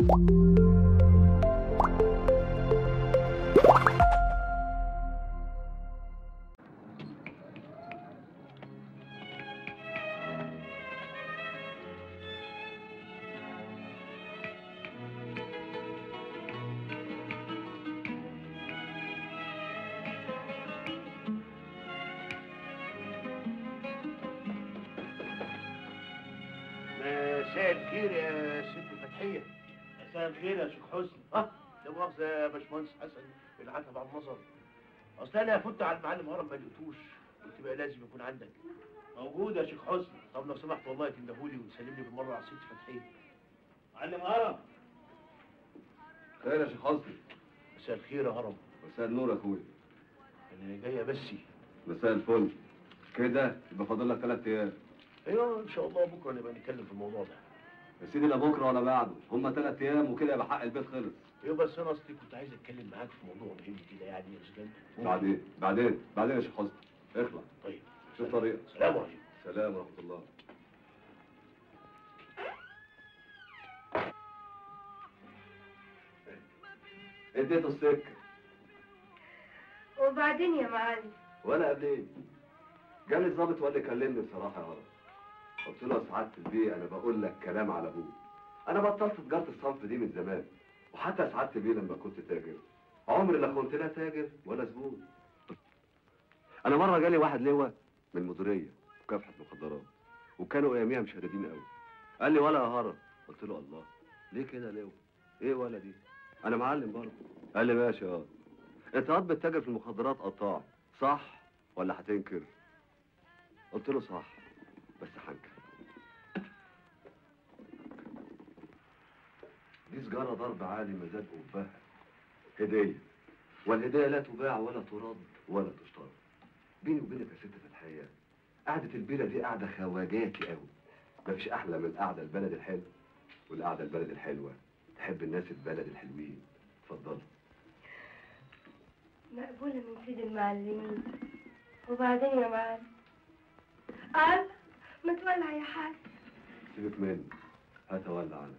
مساء الخير يا ست فتحية مساء الخير يا شيخ حسني اه لا مؤاخذة يا باشمهندس حسن العتب على النظر اصل انا فت على المعلم هرم ما لقيتوش قلت بقى لازم يكون عندك موجود يا شيخ حسني طب لو سمحت والله تندهولي وتسلمني بالمرة على ست فتحية معلم هرم خير يا شيخ حسني مساء الخير يا هرم مساء النور يا اخويا انا جاية بسي مساء الفل كده يبقى فاضل لك ثلاث ايام ايوه ان شاء الله بكره نبقى نتكلم في الموضوع ده يا سيدي لا بكره ولا بعده هم ثلاث ايام وكده يبقى حق البيت خلص ايوه بس انا اصلي كنت عايز اتكلم معاك في موضوع مهم كده يعني يا استاذ بعدين بعدين بعدين يا شيخ حسني اخلع طيب شوف طريقك سلام عليكم سلام ورحمه الله اديته السكه وبعدين يا معلم ولا قبل ايه جالي الظابط وقال لي كلمني بصراحه يا هرم قلت له يا سعاده البيه انا بقول لك كلام على ابوك انا بطلت تجاره الصنف دي من زمان وحتى يا سعاده البيه لما كنت تاجر عمري لا كنت لا تاجر ولا زبون انا مره جالي واحد لواء من المديريه مكافحه مخدرات وكانوا اياميها مشددين قوي قال لي ولا يا هرم قلت له الله ليه كده يا لواء ايه ولا دي انا معلم برضه قال لي ماشي اه انت قاعد بتتاجر في المخدرات قطاع صح ولا هتنكر قلت له صح بس هنكر دي سجارة ضرب عالي مزاج أبها هدية والهدية لا تباع ولا ترد ولا تشترى بيني وبينك يا ست فتحية قعدة البيرة دي قعدة خواجاتي قوي مفيش أحلى من القعدة البلد الحلو والقعدة البلد الحلوة تحب الناس البلد الحلوين اتفضلي مقبولة من سيد المعلمين وبعدين يا معلم قال ما تولع يا حاج سيبك مني هتولى عنك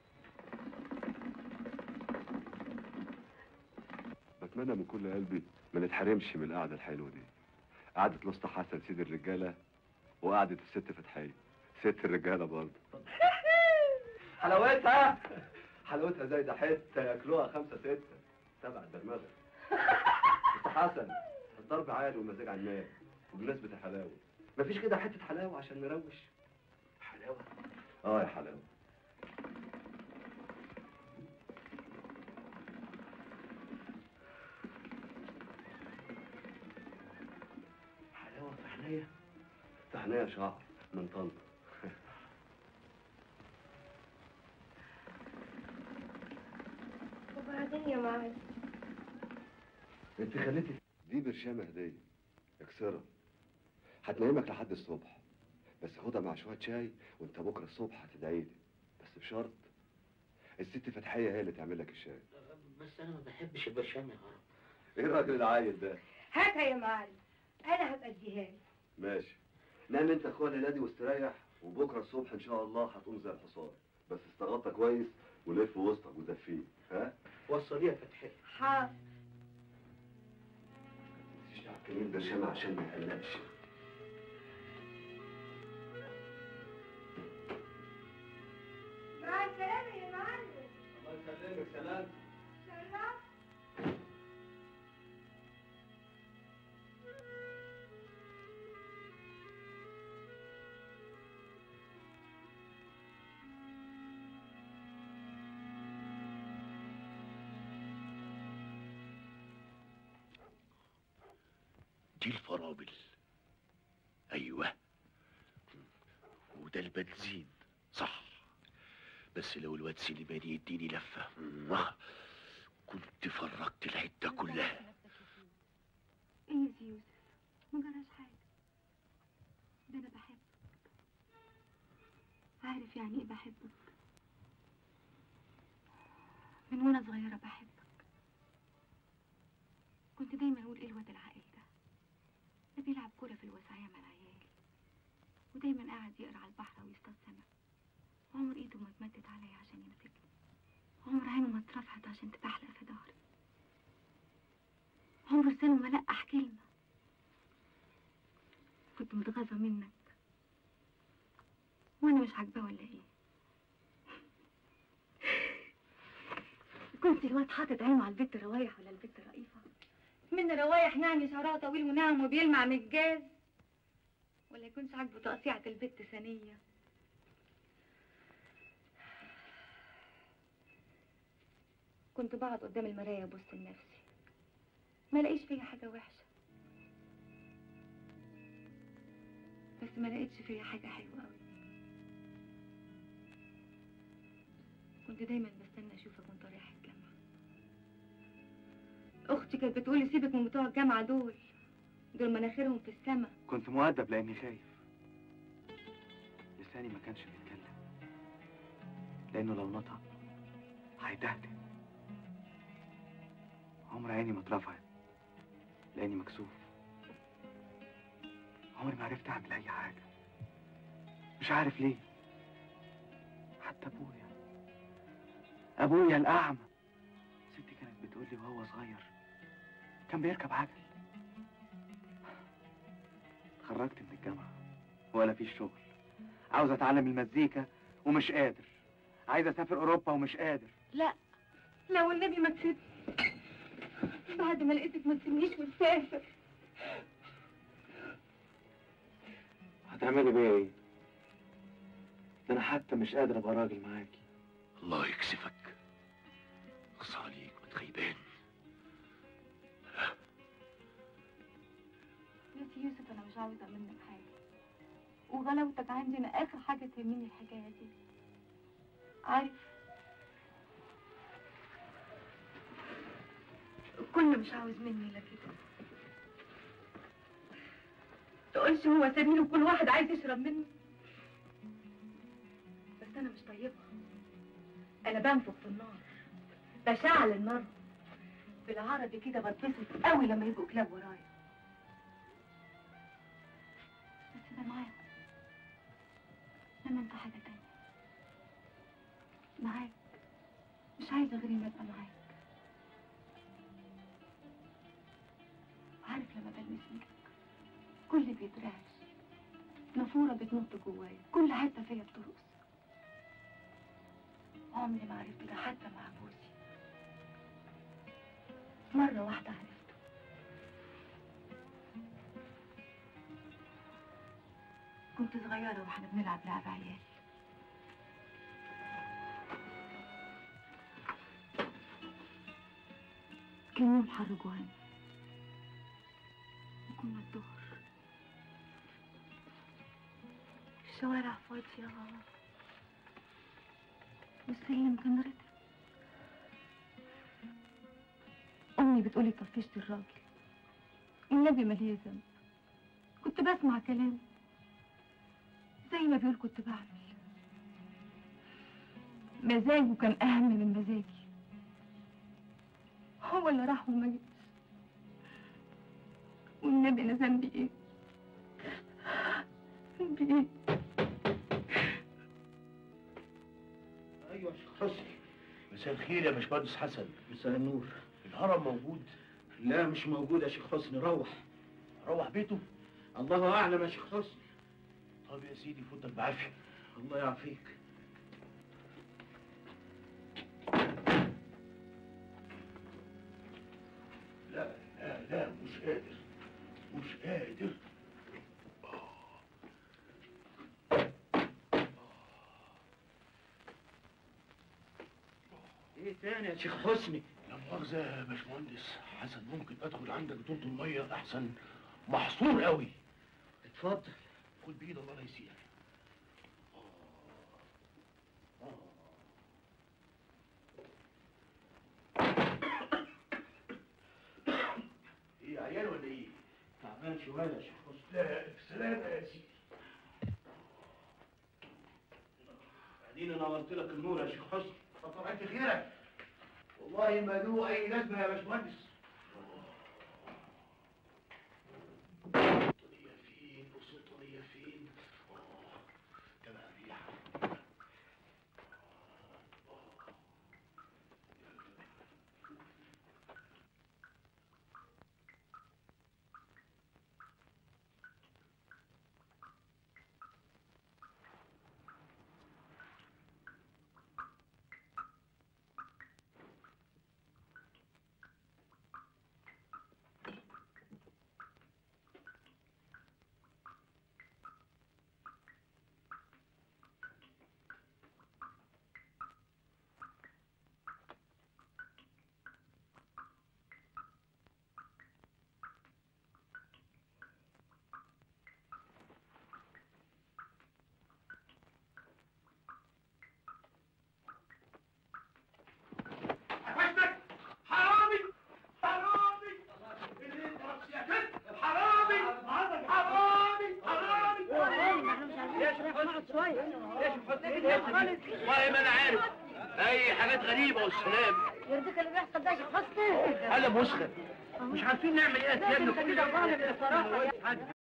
بتمنى من كل قلبي ما نتحرمش من القعده الحلوه دي قعده الاسطى حسن سيد الرجاله وقعده الست فتحيه ست الرجاله برضه حلاوتها حلاوتها زي ده حته ياكلوها خمسه سته تبع الدرمغه اسطى حسن الضرب عالي والمزاج عناب وبمناسبه الحلاوه مفيش كده حته حلاوه عشان نروش حلاوة اه يا حلاوه حلاوة في حنايا تحنية شعر من طنطا وبعدين يا معلم انت خليتي دي برشامة هدية اكسرها هتنيمك لحد الصبح بس خدها مع شوية شاي وانت بكرة الصبح هتدعيلي بس بشرط الست فتحية هي اللي تعمل لك الشاي بس انا ما بحبش البرشام يا هرم ايه الراجل العايل ده هاتها يا معلم انا هبقى اديها لك ماشي نام انت اخويا الليلة دي واستريح وبكرة الصبح ان شاء الله هتقوم زي الحصان بس استغطى كويس ولف وسطك ودفيه ها وصليها فتحية حاضر متنسيش تعب كمين برشامة عشان ما يقلقش مع السلامة يا معلم الله يسلمك سلام سلام دي الفرامل ايوه وده البنزين صح بس لو الواد سليمان يديني لفه موah، كنت فرقت الحته كلها ايه يا يوسف ما جراش حاجة ده انا بحبك عارف يعني ايه بحبك من وانا صغيرة بحبك كنت دايما اقول ايه الواد العاقل ده ده بيلعب كورة في الوسعية مع العيال ودايما قاعد يقرا على البحر ويصطاد سمك وعمر ايده ما اتمدت عليا عشان يمسكني ما اترفعت عشان تتحلق في ظهري عمر سنة ما لقح كلمة كنت متغاظة منك وانا مش عاجباه ولا ايه كنت الواد حاطط عينه على البت روايح ولا البت رئيفة من روايح يعني شعرها طويل وناعم وبيلمع من الجاز ولا يكونش عاجبه تقطيعة البت ثانية كنت بقعد قدام المراية ابص لنفسي ما لاقيش فيا حاجة وحشة بس ما لقيتش فيا حاجة حلوة قوي كنت دايما بستنى اشوفك وانت رايح الجامعة اختي كانت بتقولي سيبك من بتوع الجامعة دول دول مناخيرهم في السما كنت مؤدب لاني خايف لساني ما كانش بيتكلم لانه لو نطق هيدهدل عمر عيني ما اترفعت لاني مكسوف عمري ما عرفت اعمل اي حاجه مش عارف ليه حتى ابويا ابويا الاعمى ستي كانت بتقول لي وهو صغير كان بيركب عجل اتخرجت من الجامعه ولا فيش شغل عاوز اتعلم المزيكا ومش قادر عايز اسافر اوروبا ومش قادر لا لا والنبي ما تسيبني بعد ما لقيتك ما تسيبنيش وتسافر هتعملي بيا ايه ده انا حتى مش قادر ابقى راجل معاكي الله يكسفك اقصى عليك ما تخيبان يا سي يوسف انا مش عاوزه منك حاجه وغلاوتك عندي انا اخر حاجه تهمني الحكايه دي عارف الكل مش عاوز مني الا كده تقولش هو سبيل وكل واحد عايز يشرب منه بس انا مش طيبه انا بنفخ في النار بشعل النار بالعربي كده بتبسط قوي لما يبقوا كلاب ورايا بس ده معاك لما انت حاجة تانية معاك مش عايزة غير اني ابقى معاك عارف لما بلمس ايدك كل بيترعش نافورة بتنط جوايا كل حتة فيا بترقص عمري ما عرفت ده حتى مع جوزي مرة واحدة عرفته كنت صغيرة واحنا بنلعب لعب عيال كان يوم حر جوان وكنا الظهر الشوارع فاضية والسلم كان رتب أمي بتقولي طفشت الراجل والنبي ما ليا ذنب كنت بسمع كلامه زي ما بيقول كنت بعمل مزاجه كان أهم من مزاجي هو اللي راح وما جيش والنبي أنا ذنبي إيه؟ ذنبي إيه؟ ايوه يا شيخ حسني مساء الخير يا باشمهندس حسن مساء النور الهرم موجود لا مش موجود يا شيخ حسني روح روح بيته الله اعلم يا شيخ حسني طب يا سيدي فوتك بعافيه الله يعافيك لا لا لا مش قادر مش قادر ايه تاني يا شيخ حسني لا مؤاخذة يا باشمهندس حسن ممكن ادخل عندك طولة المية احسن محصور قوي اتفضل خد بايد الله لا يسيئك ايه عيال ولا ايه؟ تعبان شويه يا شيخ حسني لا سلامة يا سيدي بعدين نورت لك النور يا شيخ حسني كتر انت خيرك والله ما له اي لازمة يا باشمهندس سلطانية فين وسلطانية فين؟ آه، تبع الريحة. والله ما انا عارف اي حاجات غريبه والسلام يرضيك اللي بيحصل ده يا شيخ حسني انا مسخن مش عارفين نعمل ايه يا سيادنا كده ظالم بصراحه